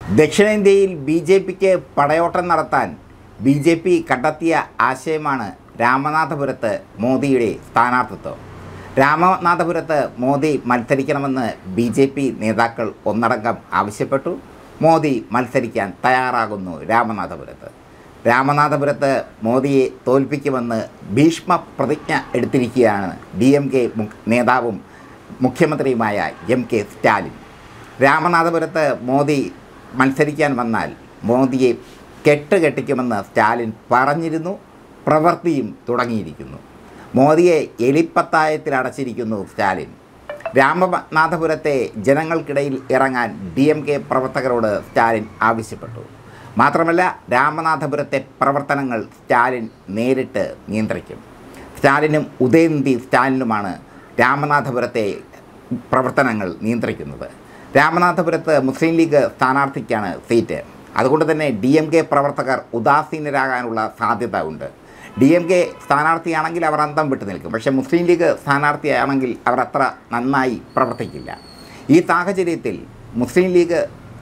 ദക്ഷിണേന്ത്യയിൽ B J പിക്ക് പടയോട്ടം നടത്താൻ B J P കണ്ടെത്തിയ ആശയമാണ് രാമനാഥപുരത്ത് മോദിയുടെ സ്ഥാനാർത്ഥിത്വം രാമനാഥപുരത്ത് മോദി മത്സരിക്കണമെന്ന് ബി ജെ പി നേതാക്കൾ ഒന്നടങ്കം ആവശ്യപ്പെട്ടു മോദി മത്സരിക്കാൻ തയ്യാറാകുന്നു രാമനാഥപുരത്ത് രാമനാഥപുരത്ത് മോദിയെ തോൽപ്പിക്കുമെന്ന് ഭീഷ്മ പ്രതിജ്ഞ എടുത്തിരിക്കുകയാണ് ഡി എം കെ നേതാവും മുഖ്യമന്ത്രിയുമായ എം കെ സ്റ്റാലിൻ രാമനാഥപുരത്ത് മോദി മത്സരിക്കാൻ വന്നാൽ മോദിയെ കെട്ടുകെട്ടിക്കുമെന്ന് സ്റ്റാലിൻ പറഞ്ഞിരുന്നു പ്രവൃത്തിയും തുടങ്ങിയിരിക്കുന്നു മോദിയെ എലിപ്പത്തായത്തിൽ അടച്ചിരിക്കുന്നു സ്റ്റാലിൻ രാമനാഥപുരത്തെ ജനങ്ങൾക്കിടയിൽ ഇറങ്ങാൻ ഡി എം കെ പ്രവർത്തകരോട് സ്റ്റാലിൻ ആവശ്യപ്പെട്ടു മാത്രമല്ല രാമനാഥപുരത്തെ പ്രവർത്തനങ്ങൾ സ്റ്റാലിൻ നേരിട്ട് നിയന്ത്രിക്കും സ്റ്റാലിനും ഉദയനിധി സ്റ്റാലിനുമാണ് രാമനാഥപുരത്തെ പ്രവർത്തനങ്ങൾ നിയന്ത്രിക്കുന്നത് രാമനാഥപുരത്ത് മുസ്ലിം ലീഗ് സ്ഥാനാർത്ഥിക്കാണ് സീറ്റ് അതുകൊണ്ട് തന്നെ ഡി എം കെ പ്രവർത്തകർ ഉദാസീനരാകാനുള്ള സാധ്യത ഉണ്ട് ഡി എം കെ സ്ഥാനാർത്ഥിയാണെങ്കിൽ അവർ അന്തം വിട്ടു നിൽക്കും പക്ഷേ മുസ്ലിം ലീഗ് സ്ഥാനാർത്ഥിയാണെങ്കിൽ അവർ അത്ര നന്നായി പ്രവർത്തിക്കില്ല ഈ സാഹചര്യത്തിൽ Muslim League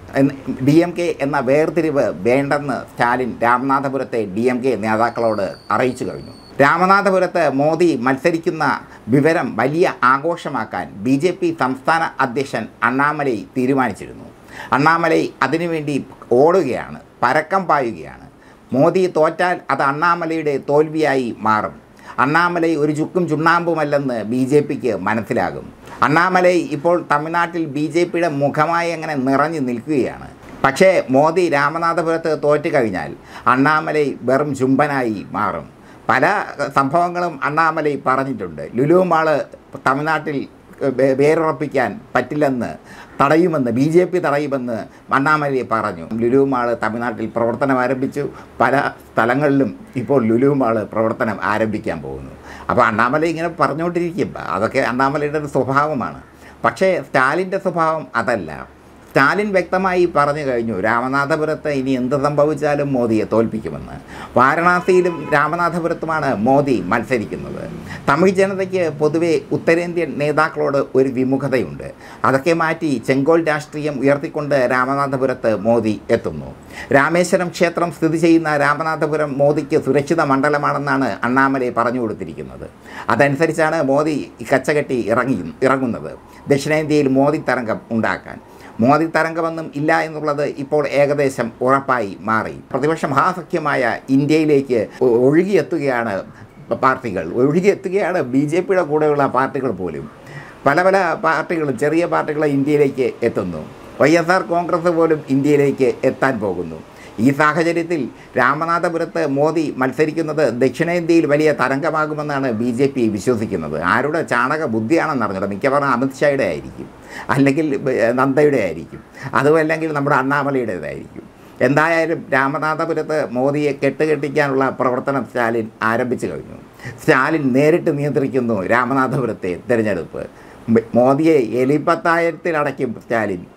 D M K എന്ന വേർതിരിവ് വേണ്ടെന്ന് സ്റ്റാലിൻ രാമനാഥപുരത്തെ ഡി എം കെ നേതാക്കളോട് അറിയിച്ചു കഴിഞ്ഞു രാമനാഥപുരത്ത് മോദി മത്സരിക്കുന്ന വിവരം വലിയ ആഘോഷമാക്കാൻ ബി ജെ പി സംസ്ഥാന അധ്യക്ഷൻ അണ്ണാമലൈ തീരുമാനിച്ചിരുന്നു അണ്ണാമലൈ അതിനുവേണ്ടി ഓടുകയാണ് പരക്കം പായുകയാണ് മോദി തോറ്റാൽ അത് അണ്ണാമലയുടെ തോൽവിയായി മാറും അണ്ണാമലൈ ഒരു ചുക്കും ചുണ്ണാമ്പുമല്ലെന്ന് ബി ജെ പിക്ക് മനസ്സിലാകും അണ്ണാമലൈ ഇപ്പോൾ തമിഴ്നാട്ടിൽ ബി ജെ പിയുടെ മുഖമായി അങ്ങനെ നിറഞ്ഞു നിൽക്കുകയാണ് പക്ഷേ മോദി രാമനാഥപുരത്ത് തോറ്റു കഴിഞ്ഞാൽ അണ്ണാമലൈ വെറും ചുംബനായി മാറും പല സംഭവങ്ങളും അണ്ണാമലൈ പറഞ്ഞിട്ടുണ്ട് ലുലു മാള് തമിഴ്നാട്ടിൽ വേ- വേരുറപ്പിക്കാൻ പറ്റില്ലെന്ന് തടയുമെന്ന് ബി ജെ പി തടയുമെന്ന് അണ്ണാമലൈ പറഞ്ഞു ലുലു മാള് തമിഴ്നാട്ടിൽ പ്രവർത്തനം ആരംഭിച്ചു പല സ്ഥലങ്ങളിലും ഇപ്പോൾ ലുലു മാള് പ്രവർത്തനം ആരംഭിക്കാൻ പോകുന്നു അപ്പോൾ അണ്ണാമലൈ ഇങ്ങനെ പറഞ്ഞുകൊണ്ടിരിക്കും അതൊക്കെ അണ്ണാമലയുടെ ഒരു സ്വഭാവമാണ് പക്ഷേ സ്റ്റാലിൻ്റെ സ്വഭാവം അതല്ല സ്റ്റാലിൻ വ്യക്തമായി പറഞ്ഞു കഴിഞ്ഞു രാമനാഥപുരത്ത് ഇനി എന്ത് സംഭവിച്ചാലും മോദിയെ തോൽപ്പിക്കുമെന്ന് വാരണാസിയിലും രാമനാഥപുരത്തുമാണ് മോദി മത്സരിക്കുന്നത് തമിഴ് ജനതയ്ക്ക് പൊതുവെ ഉത്തരേന്ത്യൻ നേതാക്കളോട് ഒരു വിമുഖതയുണ്ട് അതൊക്കെ മാറ്റി ചെങ്കോൽ രാഷ്ട്രീയം ഉയർത്തിക്കൊണ്ട് രാമനാഥപുരത്ത് മോദി എത്തുന്നു രാമേശ്വരം ക്ഷേത്രം സ്ഥിതി ചെയ്യുന്ന രാമനാഥപുരം മോദിക്ക് സുരക്ഷിത മണ്ഡലമാണെന്നാണ് അണ്ണാമലൈ പറഞ്ഞു കൊടുത്തിരിക്കുന്നത് അതനുസരിച്ചാണ് മോദി ഈ കച്ചകെട്ടി ഇറങ്ങി ഇറങ്ങുന്നത് ദക്ഷിണേന്ത്യയിൽ മോദി തരംഗം ഉണ്ടാക്കാൻ മോദി തരംഗമൊന്നും ഇല്ല എന്നുള്ളത് ഇപ്പോൾ ഏകദേശം ഉറപ്പായി മാറി പ്രതിപക്ഷ മഹാസഖ്യമായ ഇന്ത്യയിലേക്ക് ഒ- ഒഴുകിയെത്തുകയാണ് പാർട്ടികൾ ഒഴുകിയെത്തുകയാണ് ബി ജെ പിയുടെ കൂടെയുള്ള പാർട്ടികൾ പോലും പല പല പാർട്ടികളും ചെറിയ പാർട്ടികൾ ഇന്ത്യയിലേക്ക് എത്തുന്നു വൈ എസ് ആർ കോൺഗ്രസ് പോലും ഇന്ത്യയിലേക്ക് എത്താൻ പോകുന്നു ഈ സാഹചര്യത്തിൽ രാമനാഥപുരത്ത് മോദി മത്സരിക്കുന്നത് ദക്ഷിണേന്ത്യയിൽ വലിയ തരംഗമാകുമെന്നാണ് ബി ജെ പി വിശ്വസിക്കുന്നത് ആരുടെ ചാണക ബുദ്ധിയാണെന്ന് അറിഞ്ഞൂടാ മിക്കവാറും അമിത്ഷായുടെ ആയിരിക്കും അല്ലെങ്കിൽ ഏ, നന്ദയുടെ ആയിരിക്കും അതും അല്ലെങ്കിൽ നമ്മുടെ അണ്ണാമലയുടേതായിരിക്കും എന്തായാലും രാമനാഥപുരത്ത് മോദിയെ കെട്ടുകെട്ടിക്കാനുള്ള പ്രവർത്തനം സ്റ്റാലിൻ ആരംഭിച്ചു കഴിഞ്ഞു സ്റ്റാലിൻ നേരിട്ട് നിയന്ത്രിക്കുന്നു രാമനാഥപുരത്തെ തിരഞ്ഞെടുപ്പ് മോദിയെ എലിപ്പത്തായത്തിൽ അടയ്ക്കും സ്റ്റാലിൻ